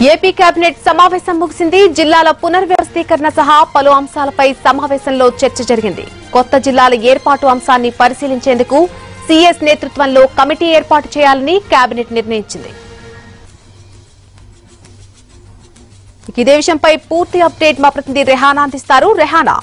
AP cabinet సమావేశం ముగిసింది జిల్లాల పునర్వ్యవస్థీకరణ సహా పలు అంశాలపై సమావేశంలో చర్చ జరిగింది కొత్త జిల్లాల ఏర్పాటు అంశాన్ని పరిశీలించేందుకు సీఎస్ నేతృత్వంలో కమిటీ ఏర్పాటు చేయాలని కేబినెట్ నిర్ణయించింది ఇక ఇదే విషయంపై పూర్తి అప్డేట్ మా ప్రతినిధి రెహానా అందిస్తారు రెహానా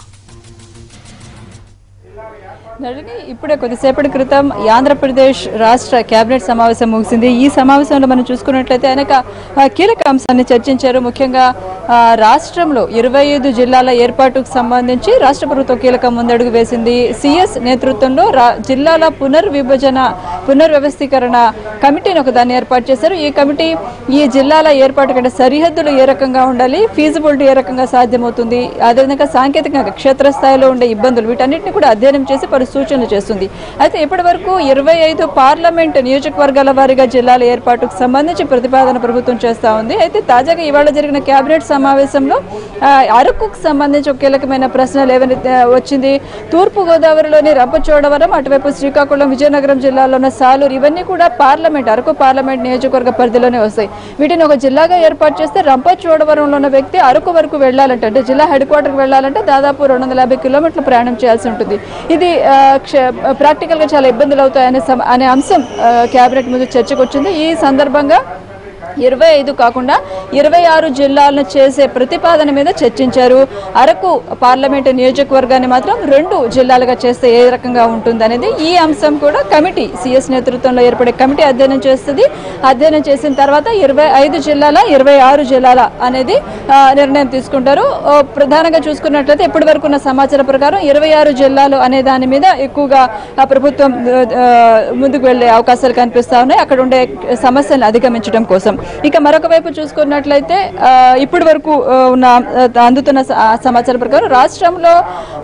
నళిని ఇప్పుడే కొద్దిసేపటి క్రితం ఈ ఆంధ్రప్రదేశ్ రాష్ట్ర కేబినెట్ సమావేశం ముగిసింది ఈ సమావేశంలో మనం చూసుకున్నట్లయితే అనేక ఆ, కీలక అంశాన్ని చర్చించారు ముఖ్యంగా ఆ, రాష్ట్రంలో ఇరవై ఐదు జిల్లాల ఏర్పాటుకు సంబంధించి రాష్ట్ర ప్రభుత్వం కీలక ముందడుగు వేసింది సిఎస్ నేతృత్వంలో రా- జిల్లాల పునర్విభజన పునర్వ్యవస్థీకరణ కమిటీని ఒక దాన్ని ఏర్పాటు చేశారు ఈ కమిటీ ఈ జిల్లాల ఏర్పాటు కంటే సరిహద్దులు ఏ రకంగా ఉండాలి ఫీజిబిలిటీ ఏ రకంగా సాధ్యమవుతుంది అదేవిధంగా సాంకేతికంగా క్షేత్రస్థాయిలో ఉండే ఇబ్బందులు వీటన్నిటిని కూడా అధ్యయనం చేసి పలు సూచనలు చేస్తుంది అయితే ఇప్పటి వరకు ఇరవై ఐదు పార్లమెంట్ నియోజకవర్గాల వారీగా జిల్లాల ఏర్పాటుకు సంబంధించి ప్రతిపాదన ప్రభుత్వం చేస్తా ఉంది అయితే తాజాగా ఇవాళ జరిగిన కేబినెట్ సమావేశంలో ఆ, అరకుకు సంబంధించి ఒక కీలకమైన ప్రశ్న లేవని ఆ, వచ్చింది తూర్పు గోదావరిలోని రంపచోడవరం అటువైపు శ్రీకాకుళం విజయనగరం జిల్లాలో ఉన్న సాలూరు ఇవన్నీ కూడా పార్లమెంట్ అరకు పార్లమెంట్ నియోజకవర్గ పరిధిలోనే వస్తాయి వీటిని ఒక జిల్లాగా ఏర్పాటు చేస్తే రంపచోడవరంలో ఉన్న వ్యక్తి అరకు వరకు వెళ్ళాలంటే అంటే జిల్లా హెడ్ క్వార్టర్కి వెళ్ళాలంటే దాదాపు రెండు వందల యాభై కిలోమీటర్లు ప్రయాణం చేయాల్సి ఉంటుంది ఇది ఆ, క్ష- ప్రాక్టికల్గా చాలా ఇబ్బందులు అవుతాయనే సమ- అనే అంశం ఆ, కేబినెట్ ముందు చర్చకు వచ్చింది ఈ సందర్భంగా ఇరవై ఐదు కాకుండా ఇరవై ఆరు జిల్లాలను చేసే ప్రతిపాదన మీద చర్చించారు అరకు పార్లమెంటు నియోజకవర్గాన్ని మాత్రం రెండు జిల్లాలుగా చేస్తే ఏ రకంగా ఉంటుంది అనేది ఈ అంశం కూడా కమిటీ సిఎస్ నేతృత్వంలో ఏర్పడే కమిటీ అధ్యయనం చేస్తుంది అధ్యయనం చేసిన తర్వాత ఇరవై ఐదు జిల్లాల ఇరవై ఆరు జిల్లాల అనేది ఆ, నిర్ణయం తీసుకుంటారు ఓ, ప్రధానంగా చూసుకున్నట్లయితే ఇప్పటి వరకు ఉన్న సమాచారం ప్రకారం ఇరవై ఆరు జిల్లాలు అనే దాని మీద ఎక్కువగా ఆ, ప్రభుత్వం ఆ, ముందుకు వెళ్లే అవకాశాలు కనిపిస్తా ఉన్నాయి అక్కడ ఉండే సమస్యలను అధిగమించడం కోసం ఇక మరొక వైపు చూసుకున్నట్లయితే ఆ, ఇప్పటి వరకు ఆ, ఉన్న ఆ, అందుతున్న స- ఆ సమాచారం ప్రకారం రాష్ట్రంలో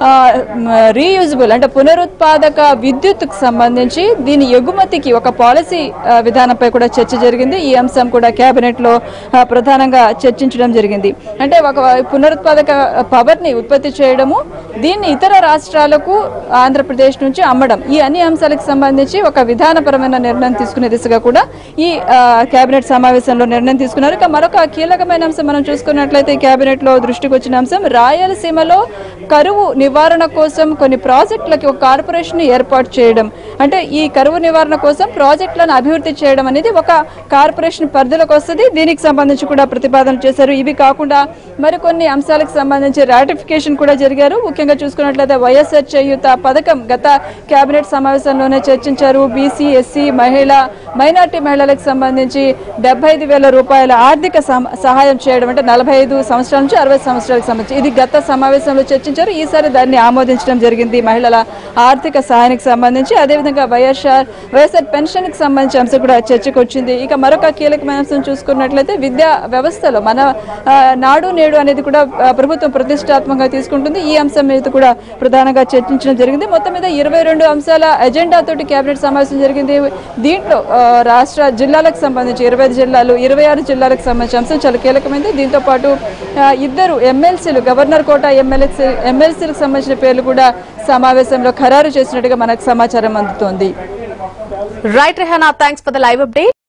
రీయూజబుల్ అంటే పునరుత్పాదక విద్యుత్తుకు సంబంధించి దీని ఎగుమతికి ఒక పాలసీ ఆ, విధానంపై కూడా చర్చ జరిగింది ఈ అంశం కూడా కేబినెట్ లో ఆ, ప్రధానంగా చర్చించడం జరిగింది అంటే ఒక పునరుత్పాదక పవర్ ని ఉత్పత్తి చేయడము దీన్ని ఇతర రాష్ట్రాలకు ఆంధ్రప్రదేశ్ నుంచి అమ్మడం ఈ అన్ని అంశాలకు సంబంధించి ఒక విధానపరమైన నిర్ణయం తీసుకునే దిశగా కూడా ఈ ఆ, కేబినెట్ సమావేశంలో నిర్ణయం తీసుకున్నారు ఇక మరొక కీలకమైన అంశం మనం చూసుకున్నట్లయితే ఈ కేబినెట్ లో దృష్టికి వచ్చిన అంశం రాయలసీమలో కరువు నివారణ కోసం కొన్ని ప్రాజెక్టులకి ఒక కార్పొరేషన్ ఏర్పాటు చేయడం అంటే ఈ కరువు నివారణ కోసం ప్రాజెక్టులను అభివృద్ధి చేయడం అనేది ఒక కార్పొరేషన్ పరిధిలోకి వస్తుంది దీనికి సంబంధించి కూడా ప్రతిపాదన చేశారు ఇవి కాకుండా మరికొన్ని అంశాలకు సంబంధించి రాటిఫికేషన్ కూడా జరిగారు ముఖ్యంగా చూసుకున్నట్లయితే వైఎస్ఆర్ చేయూత పథకం గత కేబినెట్ సమావేశంలోనే చర్చించారు బీసీ ఎస్సీ మహిళ మైనార్టీ మహిళలకు సంబంధించి డెబ్బై ఐదు వేల రూపాయల ఆర్థిక సమ- సహాయం చేయడం అంటే నలభై ఐదు సంవత్సరాల నుంచి అరవై సంవత్సరాలకు సంబంధించి ఇది గత సమావేశంలో చర్చించారు ఈసారి దాన్ని ఆమోదించడం జరిగింది మహిళల ఆర్థిక సహాయానికి సంబంధించి అదేవిధంగా వైఎస్ఆర్ వైఎస్ఆర్ పెన్షన్ కి సంబంధించిన అంశం కూడా చర్చకు వచ్చింది ఇక మరొక కీలకమైన అంశం చూసుకున్నట్లయితే విద్యా వ్యవస్థలో మన ఆ, నాడు నేడు అనేది కూడా ఆ, ప్రభుత్వం ప్రతిష్టాత్మకంగా తీసుకుంటుంది ఈ అంశం మీద కూడా ప్రధానంగా చర్చించడం జరిగింది మొత్తం మీద ఇరవై రెండు అంశాల ఎజెండా తోటి కేబినెట్ సమావేశం జరిగింది దీంట్లో ఆ, రాష్ట్ర జిల్లాలకు సంబంధించి ఇరవై ఐదు జిల్లాలు ఇరవై ఆరు జిల్లాలకు సంబంధించిన అంశం చాలా కీలకమైనది దీంతో పాటు ఆ, ఇద్దరు ఎమ్మెల్సీలు గవర్నర్ కోట ఎమ్మెల్సీ ఎమ్మెల్సీలకు సంబంధించిన పేర్లు కూడా సమావేశంలో ఖరారు చేసినట్టుగా మనకు సమాచారం అందుతోంది right Rehana thanks for the live update